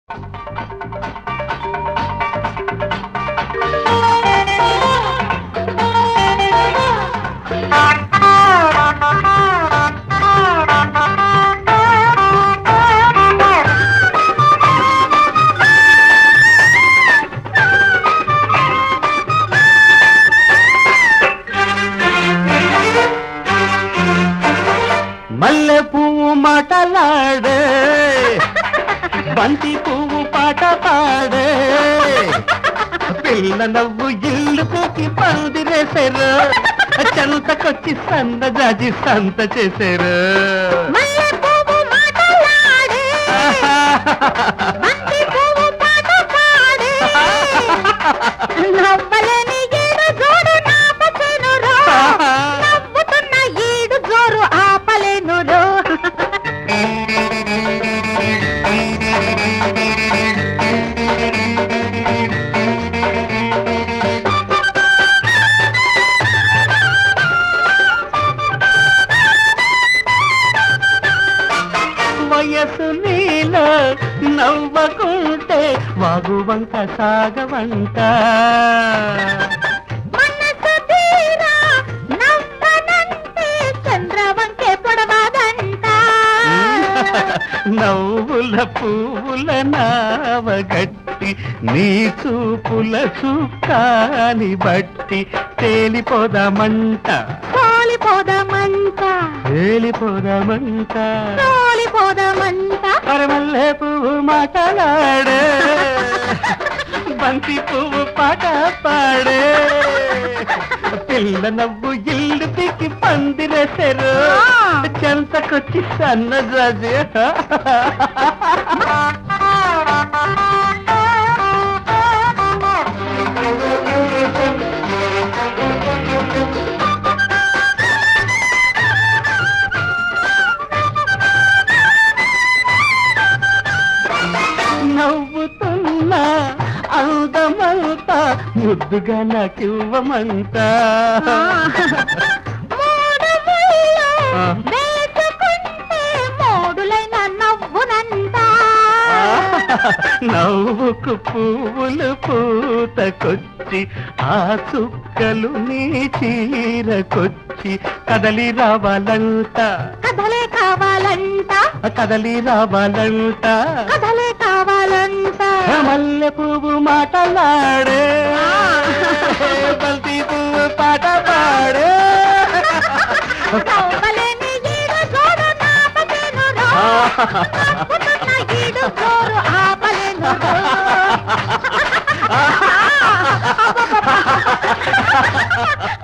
మల్లె పువ్వు మాటలాడే బంతి పువ్వు పాట పాడే పిల్ల నవ్వు ఇల్లు పెట్టి పందిరేశారు చెంతకొచ్చి సంద జాజి సంత చేశారు మల్లె పువ్వు మాటలాడే, బంతి పువ్వు పాట పాడే, నవ్వలేని ఈడు జోడు నాపచెనురో, నవ్వుతున్న ఈడు జోరు ఆపలేనురో. వయసు నీల నవ్వకుంటే వాగువంక సాగవంట మనసు తీరా నవ్వనంటే చంద్రవంకే పొడవాదంట. నవ్వుల పువ్వుల నావగట్టి నీ చూపుల చుక్కాని బట్టి తేలిపోదామంట సోలిపోదామంట, తేలిపోదామంట సోలిపోదామంట. అరమల్లె పువ్వు మాటలాడే బంతి పువ్వు పాట పాడే పిల్ల నవ్వు ఇల్లు పిక్కి పందిరేశారు చెంతకొచ్చి సన్నజాజి నవ్వుతున్న అందమంతా ముద్దుగా నాకివ్వమంతా మూడు ముళ్ళు ఆ. వేసుకుంటే మూడులైన నవ్వునంట. నవ్వుకు పువ్వులు పూతకొచ్చి ఆ చుక్కలు నీ చీరకొచ్చి కదలి రావాలంట కథలే కావాలంట కదలి రావాలంట కథలే కావాలంట మల్లె పువ్వు మాటలాడే బల్తీ పువ్వు పాట పాడే నవ్వలేని ఈడు జోడు నాపచేనురో. నవ్వుతున్న ఈడు జోరు ఆపలేనురో.